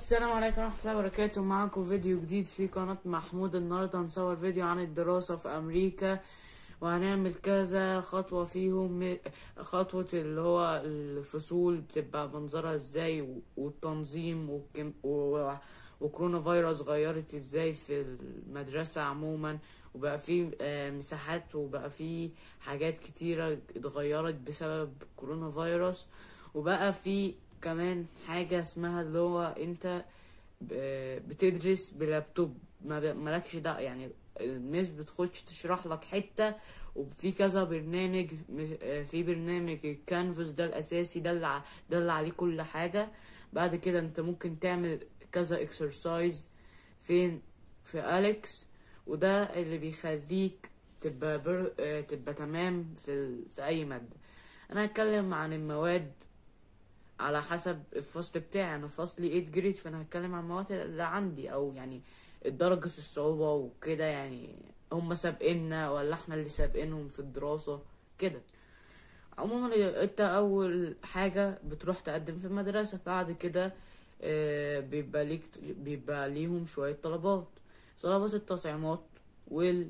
السلام عليكم ورحمة الله وبركاته معاكم فيديو جديد في قناة محمود النهاردة هنصور فيديو عن الدراسة في أمريكا وهنعمل كذا خطوة فيهم خطوة اللي هو الفصول بتبقى منظرها ازاي والتنظيم والكم... و... وكورونا فيروس غيرت ازاي في المدرسة عموما وبقى في آه، مساحات وبقى في حاجات كتيرة اتغيرت بسبب كورونا فيروس وبقى في كمان حاجة اسمها اللي هو انت ب- بتدرس بلابتوب ما ب- مالكش ده يعني الميس بتخش تشرح لك حتة وفي كذا برنامج م- آه، في برنامج الكانفاس ده الأساسي ده اللي ع- ده اللي عليه كل حاجة بعد كده انت ممكن تعمل كذا اكسرسايز فين في أليكس وده اللي بيخليك تبقى بر... آه، تبقى تمام في ال... في أي مادة أنا هتكلم عن المواد على حسب الفصل بتاعي انا فصلي 8 جريد فانا هتكلم عن المواد اللي عندي او يعني درجة الصعوبة وكده يعني هم سابقنا ولا احنا اللي سابقينهم في الدراسة كده عموما انت اول حاجة بتروح تقدم في المدرسة بعد كده آه، بيبقى ليك بيبقى ليهم شوية طلبات طلبات التطعيمات وال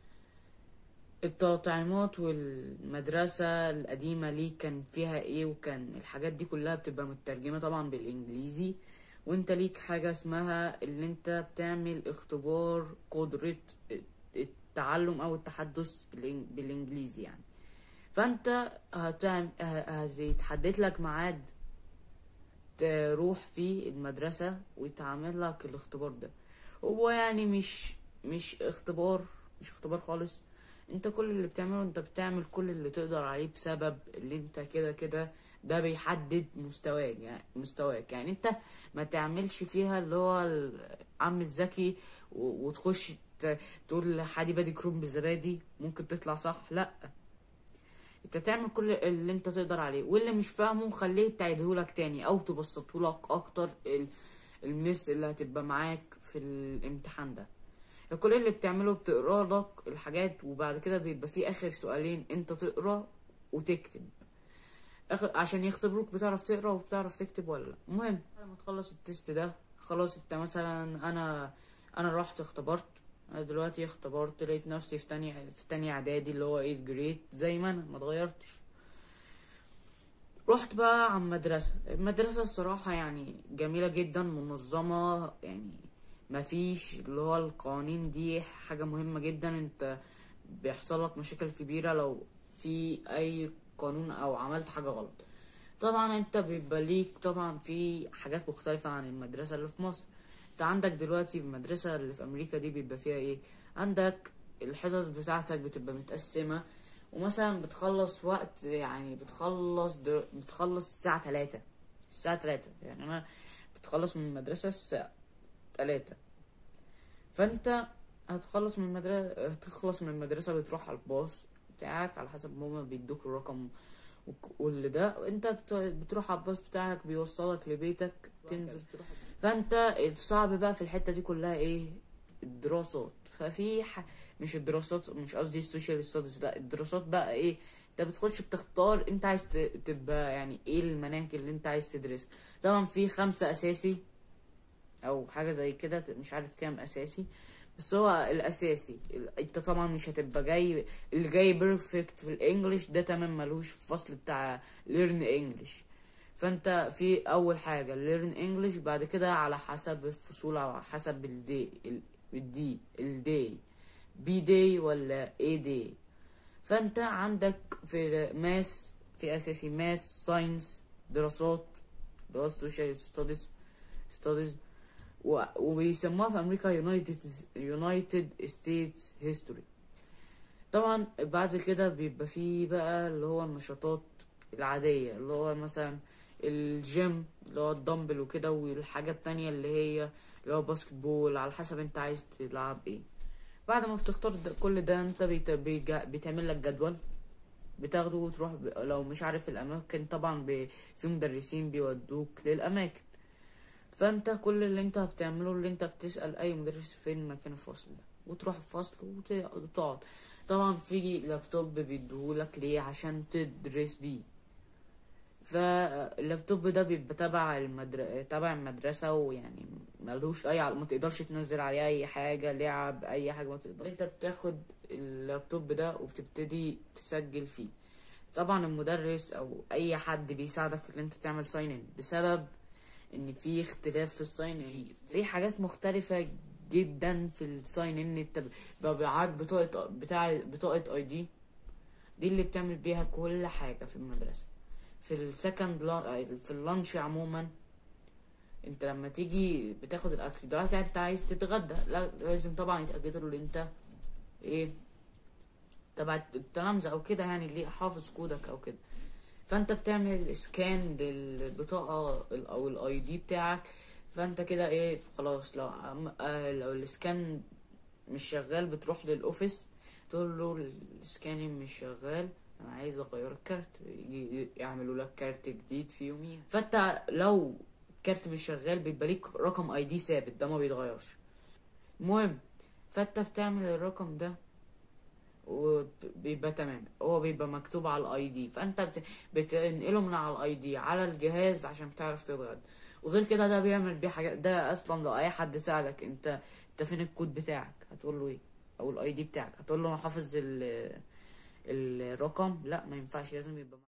التطعيمات والمدرسة القديمة ليه كان فيها ايه وكان الحاجات دي كلها بتبقى مترجمة طبعا بالانجليزي وانت ليك حاجة اسمها اللي انت بتعمل اختبار قدرة التعلم او التحدث بالإن- بالانجليزي يعني فانت هتعمل هيتحدد لك ميعاد تروح فيه المدرسة ويتعمل لك الاختبار ده هو يعني مش مش اختبار مش اختبار خالص انت كل اللي بتعمله انت بتعمل كل اللي تقدر عليه بسبب اللي انت كده كده ده بيحدد مستواك يعني مستواك يعني انت ما تعملش فيها اللي هو العم الذكي و- وتخش ت- تقول حادي بادي كروم بالزبادي ممكن تطلع صح لا انت تعمل كل اللي انت تقدر عليه واللي مش فاهمه خليه تعيدهولك تاني او تبسطهولك اكتر ال- المس اللي هتبقى معاك في الامتحان ده كل اللي بتعمله بتقرا لك الحاجات وبعد كده بيبقى في اخر سؤالين انت تقرا وتكتب آخر عشان يختبروك بتعرف تقرا وبتعرف تكتب ولا لا المهم لما تخلص التست ده خلاص انت مثلا انا انا رحت اختبرت انا دلوقتي اختبرت لقيت نفسي في تانية في تانية اعدادي اللي هو 8 جريد زي ما انا ما اتغيرتش رحت بقى على المدرسة المدرسة الصراحة يعني جميلة جدا منظمة يعني مفيش اللي هو القوانين دي حاجة مهمة جدا انت بيحصل لك مشاكل كبيرة لو في اي قانون او عملت حاجة غلط طبعا انت بيبقى ليك طبعا في حاجات مختلفة عن المدرسة اللي في مصر انت عندك دلوقتي المدرسة اللي في امريكا دي بيبقى فيها ايه عندك الحصص بتاعتك بتبقى متقسمة ومثلا بتخلص وقت يعني بتخلص در... بتخلص الساعة تلاتة الساعة تلاتة يعني انا بتخلص من المدرسة الساعة تلاتة فانت هتخلص من المدرسة هتخلص من المدرسة بتروح على الباص بتاعك على حسب ما هما بيدوك الرقم وك- واللي ده انت بت- بتروح على الباص بتاعك بيوصلك لبيتك تنزل فانت الصعب بقى في الحتة دي كلها ايه الدراسات ففي ح... مش الدراسات مش قصدي السوشيال ستاديز لا الدراسات بقى ايه انت بتخش بتختار انت عايز ت- تبقى يعني ايه المناهج اللي انت عايز تدرسها طبعا في خمسة اساسي او حاجه زي كده مش عارف كام اساسي بس هو الاساسي ال- انت طبعا مش هتبقى جاي اللي جاي بيرفكت في الانجليش ده تمام ملوش في الفصل بتاع ليرن انجليش فانت في اول حاجه ليرن انجليش بعد كده على حسب الفصول على حسب الدي ال- الدي الدي بي دي ولا اي دي فانت عندك في ماس في اساسي ماس ساينس دراسات اللي هو السوشيال ستاديز ستاديز و- وبيسموها في امريكا يونايتد يونايتد ستيتس هيستوري طبعا بعد كده بيبقى فيه بقى اللي هو النشاطات العادية اللي هو مثلا الجيم اللي هو الدمبل وكده والحاجة التانية اللي هي اللي هو باسكت بول على حسب انت عايز تلعب ايه بعد ما بتختار ده كل ده انت بيت... بيجا... بيتعمل لك جدول بتاخده وتروح ب... لو مش عارف الاماكن طبعا ب... في مدرسين بيودوك للاماكن فانت كل اللي انت بتعمله اللي انت بتسأل اي مدرس فين مكان الفصل ده وتروح الفصل وت- وتقعد طبعا في لابتوب بيديهولك ليه عشان تدرس بيه فاللابتوب ده بيبقى تبع المدر... تبع المدرسة ويعني ملوش أي عل... ما تقدرش تنزل عليه أي حاجة لعب أي حاجة ما تقدر أنت بتاخد اللابتوب ده وبتبتدي تسجل فيه طبعا المدرس أو أي حد بيساعدك في إن أنت تعمل ساين إن بسبب إن في اختلاف في الساين إن في حاجات مختلفة جدا في الساين إن أنت بيبقى معاك بطاقة بتاع بطاقة أي دي دي اللي بتعمل بيها كل حاجة في المدرسة في السكند في اللانش عموما انت لما تيجي بتاخد الاكل دلوقتي انت عايز تتغدى لا لازم طبعا يتأكدوا له انت ايه تبع التلامذة او كده يعني اللي حافظ كودك او كده فانت بتعمل اسكان للبطاقة او الاي دي بتاعك فانت كده ايه خلاص لو آه لو الاسكان مش شغال بتروح للاوفيس تقول له السكانين مش شغال انا عايز اغير الكارت يعملوا لك كارت جديد في يوميها فانت لو الكارت مش شغال بيبقى ليك رقم اي دي ثابت ده ما بيتغيرش المهم فانت بتعمل الرقم ده وبيبقى تمام هو بيبقى مكتوب على الاي دي فانت بت... بتنقله من على الاي دي على الجهاز عشان تعرف تتغدى وغير كده ده بيعمل بيه حاجات ده اصلا لو اي حد سألك انت انت فين الكود بتاعك هتقول له ايه او الاي دي بتاعك هتقول له انا حافظ الرقم لا ما ينفعش لازم يبقى